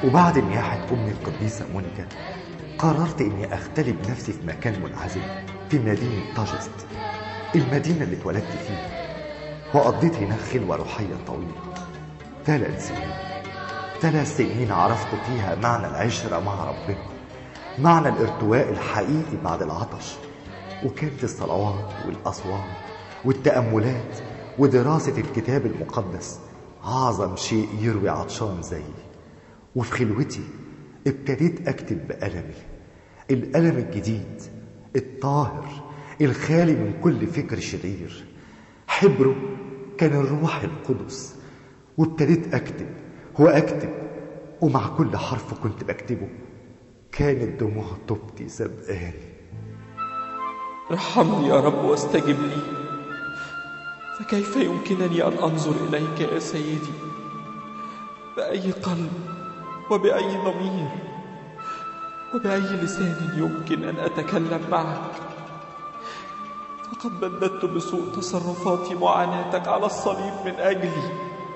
وبعد نياحة أمي القديسة مونيكا قررت إني أختلي بنفسي في مكان منعزل في مدينة تاجست المدينة اللي اتولدت فيها وقضيت هناك خلوة روحية طويلة ثلاث سنين ثلاث سنين عرفت فيها معنى العشرة مع ربنا معنى الارتواء الحقيقي بعد العطش وكانت الصلوات والأصوات والتأملات ودراسة الكتاب المقدس أعظم شيء يروي عطشان زيي وفي خلوتي ابتديت أكتب بقلمي القلم الجديد الطاهر الخالي من كل فكر شرير حبره كان الروح القدس وابتديت أكتب وأكتب ومع كل حرف كنت بكتبه كانت دموع توبتي سبقاني ارحمني يا رب واستجب لي فكيف يمكنني أن أنظر إليك يا سيدي بأي قلب وبأي ضمير وبأي لسان يمكن أن أتكلم معك فقد بددت بسوء تصرفاتي معاناتك على الصليب من أجلي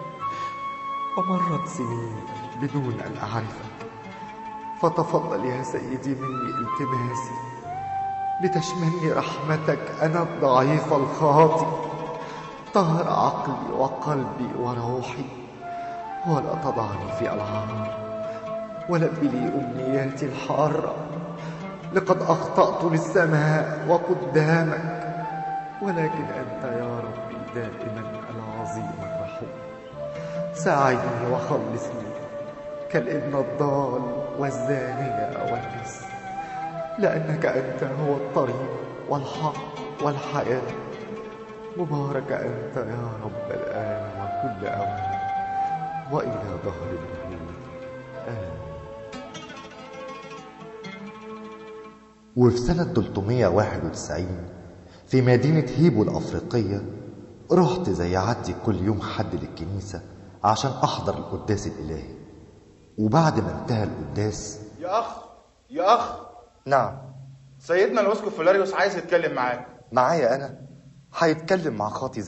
ومرت سنين بدون أن أعرفك فتفضل يا سيدي مني التماسي لتشملني رحمتك أنا الضعيف الخاطئ طهر عقلي وقلبي وروحي ولا تضعني في العار ولبي لي أمنياتي الحارة لقد أخطأت للسماء وقدامك ولكن أنت يا ربي دائما العظيم الرحيم ساعدني وخلصني كالابن الضال والزانية والنس لأنك أنت هو الطريق والحق والحياة مبارك أنت يا رب الآن وكل أوان وإلى ظهر الدهور آمين وفي سنة 391 في مدينة هيبو الأفريقية رحت زي عادتي كل يوم حد للكنيسة عشان أحضر القداس الإلهي وبعد ما انتهى القداس يا أخ يا أخ نعم سيدنا الأسقف فلاريوس عايز يتكلم معاك معايا أنا هيتكلم مع خاطي